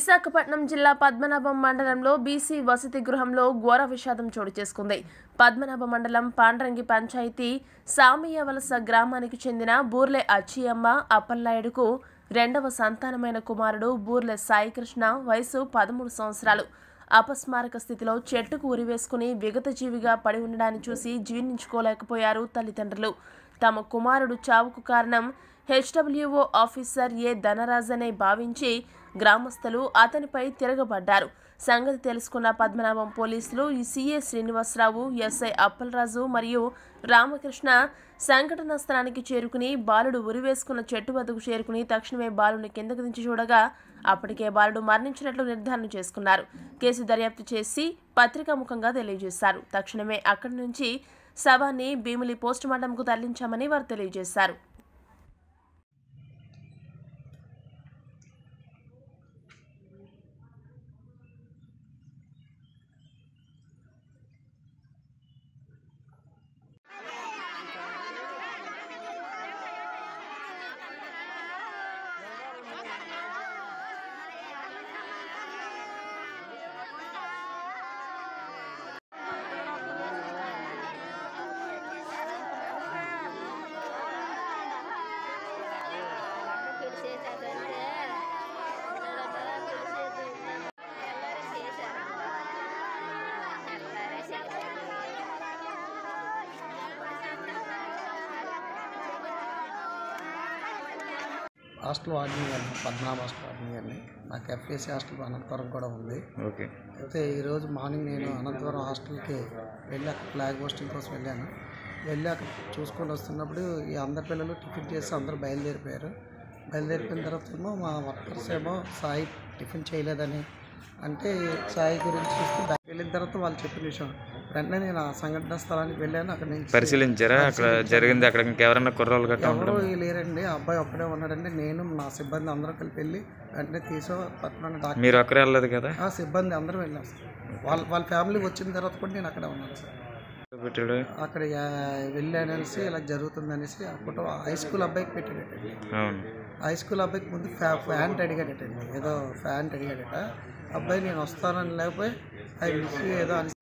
విశాఖపట్నం జిల్లా పద్మనాభం మండలంలో బీసీ వసతి గృహంలో ఘోర విషాదం చోటు చేసుకుంది పద్మనాభ మండలం పాండ్రంగి పంచాయతీ సామియవలస గ్రామానికి చెందిన బూర్లె అచ్చియమ్మ అప్పలనాయుడుకు రెండవ సంతానమైన కుమారుడు బూర్లె సాయికృష్ణ వయసు పదమూడు సంవత్సరాలు అపస్మారక స్థితిలో చెట్టుకు ఉరివేసుకుని విగతజీవిగా పడి ఉండడాన్ని చూసి జీర్ణించుకోలేకపోయారు తల్లిదండ్రులు తమ కుమారుడు చావుకు కారణం హెచ్డబ్ల్యూఓ ఆఫీసర్ ఏ ధనరాజ్ అనే భావించి గ్రామస్తులు అతనిపై తిరగబడ్డారు సంగతి తెలుసుకున్న పద్మనాభం పోలీసులు ఈ సీఏ శ్రీనివాసరావు ఎస్ఐ అప్పలరాజు మరియు రామకృష్ణ సంఘటనా స్థలానికి చేరుకుని బాలుడు ఉరివేసుకున్న చెట్టు వద్దకు చేరుకుని తక్షణమే బాలుని కిందకు దించి చూడగా అప్పటికే బాలుడు మరణించినట్లు నిర్ధారణ చేసుకున్నారు కేసు దర్యాప్తు చేసి పత్రికాముఖంగా తెలియజేశారు తక్షణమే అక్కడి నుంచి శవాన్ని భీమిలి పోస్టుమార్టంకు తరలించామని వారు తెలియజేశారు పిలిచేసేదంటే పిలిచేది తెల్లారి చేశారు తెల్లారి చేశారు హాస్టల్ వార్డెన్ గారిని పద్మనాభ హాస్టల్ వార్డెన్ గారిని నాకు ఎఫ్ఏసి హాస్టల్ అనంతపురం కూడా ఉంది ఓకే అయితే ఈరోజు మార్నింగ్ నేను అనంతపురం హాస్టల్కి వెళ్ళి అక్కడ ఫ్లాగ్ పోస్టింగ్ కోసం వెళ్ళాను వెళ్ళి అక్కడ చూసుకొని వస్తున్నప్పుడు ఈ అందరి పిల్లలు టిఫిన్ చేసి అందరూ బయలుదేరిపోయారు బయలుదేరిపోయిన తర్వాత ఏమో మా వర్కర్స్ ఏమో సాయి టిఫిన్ చేయలేదని అంటే సాయి గురించి చూస్తే బ్యాక్ వెళ్ళిన తర్వాత వాళ్ళు చెప్పిన విషయం వెంటనే నేను ఆ సంఘటన స్థలానికి వెళ్ళాను అక్కడ నుంచి పరిశీలించారా అక్కడ జరిగింది అక్కడ ఇంకెవరన్నా కుర్రోళ్ళు గట్రా ఎవరు లేరండి ఆ అబ్బాయి ఒక్కడే ఉన్నాడండి నేను నా సిబ్బంది అందరం కలిపి వెళ్ళి వెంటనే తీసో పక్కన డాక్టర్ మీరు ఒక్కరే వెళ్ళలేదు కదా ఆ సిబ్బంది అందరం వెళ్ళాం సార్ వాళ్ళ వాళ్ళ ఫ్యామిలీ వచ్చిన తర్వాత కూడా నేను అక్కడే ఉన్నాను సార్ పెట్టాడు అక్కడ వెళ్ళాననేసి ఇలా జరుగుతుందనేసి అప్పుడు హై స్కూల్ అబ్బాయికి పెట్టాడటండి అవును హై స్కూల్ అబ్బాయికి ముందు ఫ్యా ఫ్యాంట్ అడిగాడటండి ఏదో ఫ్యాంట్ అడిగాడట అబ్బాయి నేను వస్తానని లేకపోయి ఐ మిస్ యూ ఏదో అని